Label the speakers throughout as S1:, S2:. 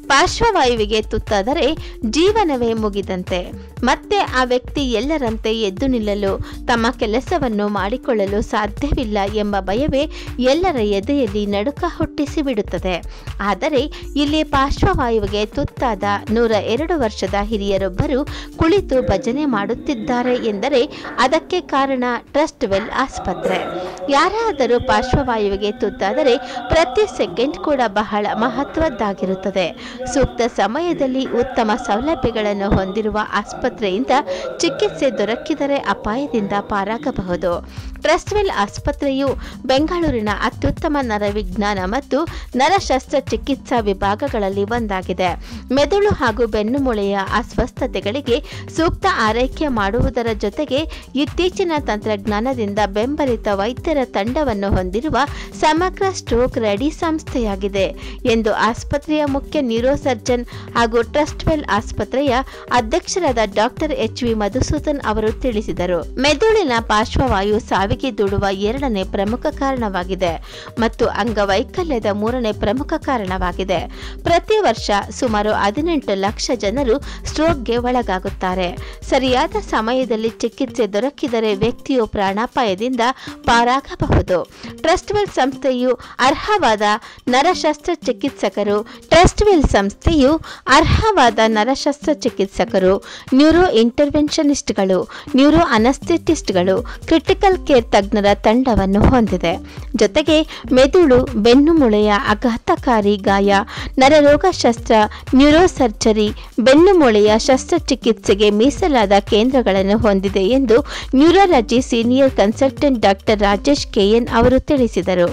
S1: ಪಾರ್ಶ್ವವಾಯುವಿಗೆ ತುತ್ತಾದರೆ ಜೀವನವೇ ಮುಗಿದಂತೆ ಮತ್ತೆ ಆ ವ್ಯಕ್ತಿ ಎಲ್ಲರಂತೆ ಎದ್ದು ನಿಲ್ಲಲು ತಮ್ಮ ಕೆಲಸವನ್ನು ಮಾಡಿಕೊಳ್ಳಲು ಸಾಧ್ಯವಿಲ್ಲ ಎಂಬ ಭಯವೇ ಎಲ್ಲರ ಎದೆಯಲ್ಲಿ ನಡುಕ ಹುಟ್ಟಿಸಿ ಬಿಡುತ್ತದೆ ಆದರೆ ಇಲ್ಲಿ ಪಾರ್ಶ್ವವಾಯುವಿಗೆ ತುತ್ತಾದ ನೂರ ಎರಡು ವರ್ಷದ ಹಿರಿಯರೊಬ್ಬರು ಕುಳಿತು ಭಜನೆ ಮಾಡುತ್ತಿದ್ದಾರೆ ಎಂದರೆ ಅದಕ್ಕೆ ಕಾರಣ ಟ್ರಸ್ಟ್ ವೆಲ್ ಆಸ್ಪತ್ರೆ ಯಾರಾದರೂ ಪಾರ್ಶ್ವವಾಯುವಿಗೆ ತುತ್ತಾದರೆ ಪ್ರತಿ ಸೆಕೆಂಡ್ ಕೂಡ ಬಹಳ ಮಹತ್ವದ್ದಾಗಿರುತ್ತದೆ ಸೂಕ್ತ ಸಮಯದಲ್ಲಿ ಉತ್ತಮ ಸೌಲಭ್ಯಗಳನ್ನು ಹೊಂದಿರುವ ಆಸ್ಪತ್ರೆಯಿಂದ ಚಿಕಿತ್ಸೆ ದೊರಕಿದರೆ ಅಪಾಯದಿಂದ ಪಾರಾಗಬಹುದು ಟ್ರಸ್ಟ್ವೆಲ್ ಆಸ್ಪತ್ರೆಯು ಬೆಂಗಳೂರಿನ ಅತ್ಯುತ್ತಮ ನರವಿಜ್ಞಾನ ಮತ್ತು ನರಶಸ್ತ್ರ ಚಿಕಿತ್ಸಾ ವಿಭಾಗಗಳಲ್ಲಿ ಒಂದಾಗಿದೆ ಮೆದುಳು ಹಾಗೂ ಬೆನ್ನುಮೂಳೆಯ ಅಸ್ವಸ್ಥತೆಗಳಿಗೆ ಸೂಕ್ತ ಆರೈಕೆ ಮಾಡುವುದರ ಜೊತೆಗೆ ಇತ್ತೀಚಿನ ತಂತ್ರಜ್ಞಾನದಿಂದ ಬೆಂಬಲಿತ ವೈದ್ಯರ ತಂಡವನ್ನು ಹೊಂದಿರುವ ಸಮಗ್ರ ಸ್ಟ್ರೋಕ್ ರೆಡಿ ಸಂಸ್ಥೆಯಾಗಿದೆ ಎಂದು ಆಸ್ಪತ್ರೆಯ ಮುಖ್ಯ ನ್ಯೂರೋಸರ್ಜನ್ ಹಾಗೂ ಟ್ರಸ್ಟ್ವೆಲ್ ಆಸ್ಪತ್ರೆಯ ಅಧ್ಯಕ್ಷರಾದ ಡಾಕ್ಟರ್ ಎಚ್ ವಿ ಮಧುಸೂದನ್ ಅವರು ತಿಳಿಸಿದರು ಮೆದುಳಿನ ಪಾರ್ಶ್ವವಾಯು ಸಾವಿಗೆ ದೂಡುವ ಎರಡನೇ ಪ್ರಮುಖ ಕಾರಣವಾಗಿದೆ ಮತ್ತು ಅಂಗವೈಕಲ್ಯದ ಮೂರನೇ ಪ್ರಮುಖ ಕಾರಣವಾಗಿದೆ ಪ್ರತಿ ವರ್ಷ ಸುಮಾರು ಹದಿನೆಂಟು ಲಕ್ಷ ಜನರು ಸ್ಟ್ರೋಕ್ಗೆ ಒಳಗಾಗುತ್ತಾರೆ ಸರಿಯಾದ ಸಮಯದಲ್ಲಿ ಚಿಕಿತ್ಸೆ ದೊರಕಿದರೆ ವ್ಯಕ್ತಿಯು ಪ್ರಾಣಾಪಾಯದಿಂದ ಪಾರಾಗಬಹುದು ಟ್ರಸ್ಟ್ವೆಲ್ ಸಂಸ್ಥೆಯು ಅರ್ಹವಾದ ನರಶಸ್ತ್ರ ಚಿಕಿತ್ಸಕರು ಟ್ರಸ್ಟ್ವೆಲ್ ಸಂಸ್ಥೆಯು ಅರ್ಹವಾದ ನರಶಸ್ತ್ರ ಚಿಕಿತ್ಸಕರು ನ್ಯೂರೋ ಇಂಟರ್ವೆನ್ಷನಿಸ್ಟ್ಗಳು ನ್ಯೂರೋ ಅನಸ್ಥೆಟಿಸ್ಟ್ಗಳು ಕ್ರಿಟಿಕಲ್ ಕೇರ್ ತಜ್ಞರ ತಂಡವನ್ನು ಹೊಂದಿದೆ ಜೊತೆಗೆ ಮೆದುಳು ಬೆನ್ನುಮೂಳೆಯ ಆಘಾತಕಾರಿ ಗಾಯ ನರರೋಗ ಶಸ್ತ್ರ ನ್ಯೂರೋ ಸರ್ಜರಿ ಬೆನ್ನುಮೂಳೆಯ ಶಸ್ತ್ರಚಿಕಿತ್ಸೆಗೆ ಮೀಸಲಾದ ಕೇಂದ್ರಗಳನ್ನು ಹೊಂದಿದೆ ಎಂದು neurology senior consultant doctor Rajesh KN ಅವರು ತಿಳಿಸಿದರು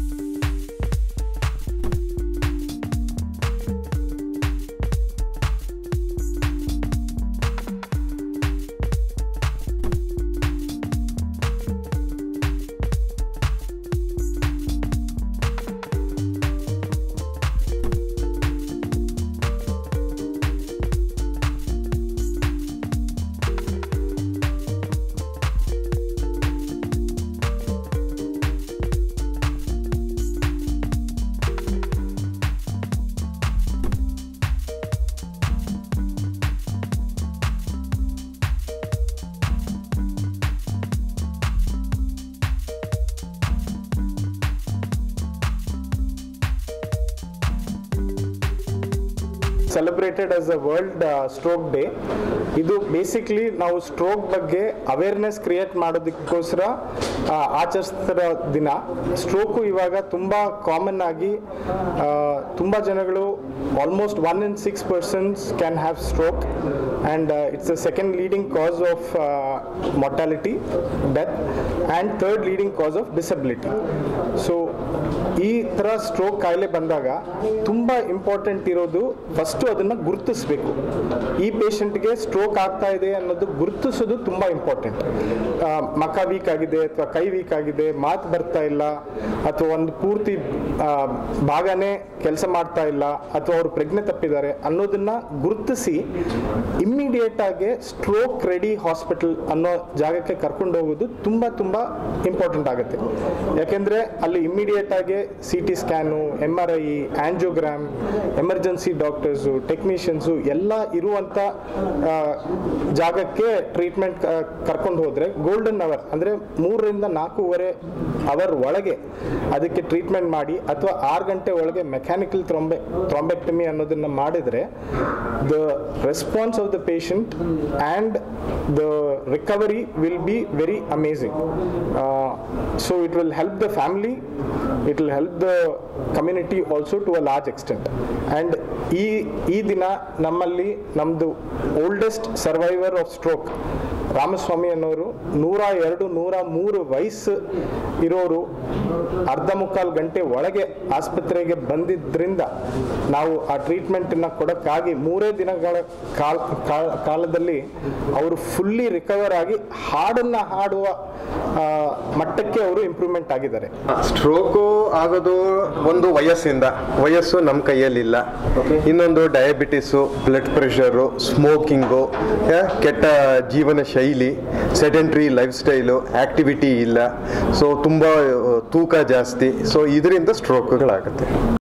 S2: celebrated as a world stroke day ಇದು ಬೇಸಿಕ್ಲಿ ನಾವು ಸ್ಟ್ರೋಕ್ ಬಗ್ಗೆ ಅವೇರ್ನೆಸ್ ಕ್ರಿಯೇಟ್ ಮಾಡೋದಕ್ಕೋಸ್ಕರ ಆ, ಆಚರಿಸ್ತಿರೋ ದಿನ ಸ್ಟ್ರೋಕು ಇವಾಗ ತುಂಬ ಕಾಮನ್ ಆಗಿ ಆ, ತುಂಬ ಜನಗಳು almost one in six persons can have stroke and it's the second leading cause of mortality death and third leading cause of disability so ಈ ಥರ ಸ್ಟ್ರೋಕ್ ಕಾಯಿಲೆ ಬಂದಾಗ ತುಂಬ ಇಂಪಾರ್ಟೆಂಟ್ ಇರೋದು ಫಸ್ಟು ಅದನ್ನು ಗುರುತಿಸ್ಬೇಕು ಈ ಪೇಷಂಟ್ಗೆ ಸ್ಟ್ರೋಕ್ ಆಗ್ತಾ ಇದೆ ಅನ್ನೋದು ಗುರುತಿಸೋದು ತುಂಬ ಇಂಪಾರ್ಟೆಂಟ್ ಮಕ ವೀಕ್ ಆಗಿದೆ ಅಥವಾ ಕೈ ವೀಕ್ ಆಗಿದೆ ಮಾತು ಬರ್ತಾ ಇಲ್ಲ ಅಥವಾ ಒಂದು ಪೂರ್ತಿ ಆ, ಭಾಗನೇ ಕೆಲಸ ಮಾಡ್ತಾ ಇಲ್ಲ ಅಥವಾ ಅವರು ಪ್ರಜ್ಞೆ ತಪ್ಪಿದ್ದಾರೆ ಅನ್ನೋದನ್ನ ಗುರುತಿಸಿ ಇಮ್ಮಿಡಿಯೇಟ್ ಆಗಿ ಸ್ಟ್ರೋಕ್ ರೆಡಿ ಹಾಸ್ಪಿಟಲ್ ಅನ್ನೋ ಜಾಗಕ್ಕೆ ಕರ್ಕೊಂಡು ಹೋಗೋದು ತುಂಬ ತುಂಬ ಇಂಪಾರ್ಟೆಂಟ್ ಆಗುತ್ತೆ ಯಾಕೆಂದ್ರೆ ಅಲ್ಲಿ ಇಮ್ಮಿಡಿಯೇಟ್ ಆಗಿ C T scan M R I angiogram emergency doctors technicians ಎಲ್ಲ ಇರುವಂಥ ಆ, ಜಾಗಕ್ಕೆ ಟ್ರೀಟ್ಮೆಂಟ್ ಕರ್ಕೊಂಡು ಹೋದ್ರೆ ಗೋಲ್ಡನ್ ಅವರ್ ಅಂದರೆ ಮೂರರಿಂದ ನಾಲ್ಕೂವರೆ ಅವರ್ ಒಳಗೆ ಅದಕ್ಕೆ ಟ್ರೀಟ್ಮೆಂಟ್ ಮಾಡಿ ಅಥವಾ ಆರು ಗಂಟೆ ಒಳಗೆ ಮೆಕ್ಯಾನಿಕಲ್ ಥ್ರೊಂಬೆ ಥ್ರೊಂಬೆಕ್ಟಮಿ ಅನ್ನೋದನ್ನ ಮಾಡಿದ್ರೆ the response of the patient and the recovery will be very amazing so it will help the family it will help the community also to a large extent and ಈ ಈ ದಿನ ನಮ್ಮಲ್ಲಿ ನಮ್ಮದು oldest survivor of stroke Ramaswamy ಅನ್ನೋರು ನೂರ ಎರಡು ನೂರ ಮೂರು ವಯಸ್ಸು ಇರೋರು ಅರ್ಧ ಮುಕ್ಕಾಲು ಗಂಟೆ ಒಳಗೆ ಆಸ್ಪತ್ರೆಗೆ ಬಂದಿದ್ರಿಂದ ನಾವು ಆ ಟ್ರೀಟ್ಮೆಂಟನ್ನು ಕೊಡೋಕ್ಕಾಗಿ ಮೂರೇ ದಿನಗಳ ಕಾಲ ಕಾಲ- ಕಾಲದಲ್ಲಿ ಅವರು ಫುಲ್ಲಿ ರಿಕವರ್ ಆಗಿ ಹಾಡನ್ನು ಹಾಡುವ ಆ, ಮಟ್ಟಕ್ಕೆ ಅವರು ಇಂಪ್ರೂವ್ಮೆಂಟ್ ಆಗಿದ್ದಾರೆ
S3: ಸ್ಟ್ರೋಕು ಆಗೋದು ಒಂದು ವಯಸ್ಸಿಂದ ವಯಸ್ಸು ನಮ್ಮ ಕೈಯಲ್ಲಿಲ್ಲ ಇನ್ನೊಂದು ಡಯಾಬಿಟಿಸು ಬ್ಲಡ್ ಪ್ರೆಷರು ಸ್ಮೋಕಿಂಗು ಕೆಟ್ಟ ಜೀವನ ಶೈಲಿ ಸೆಡೆಂಟ್ರಿ ಲೈಫ್ ಸ್ಟೈಲು ಆಕ್ಟಿವಿಟಿ ಇಲ್ಲ ಸೊ ತುಂಬ ತೂಕ ಜಾಸ್ತಿ ಸೊ ಇದರಿಂದ ಸ್ಟ್ರೋಕ್ಗಳಾಗುತ್ತೆ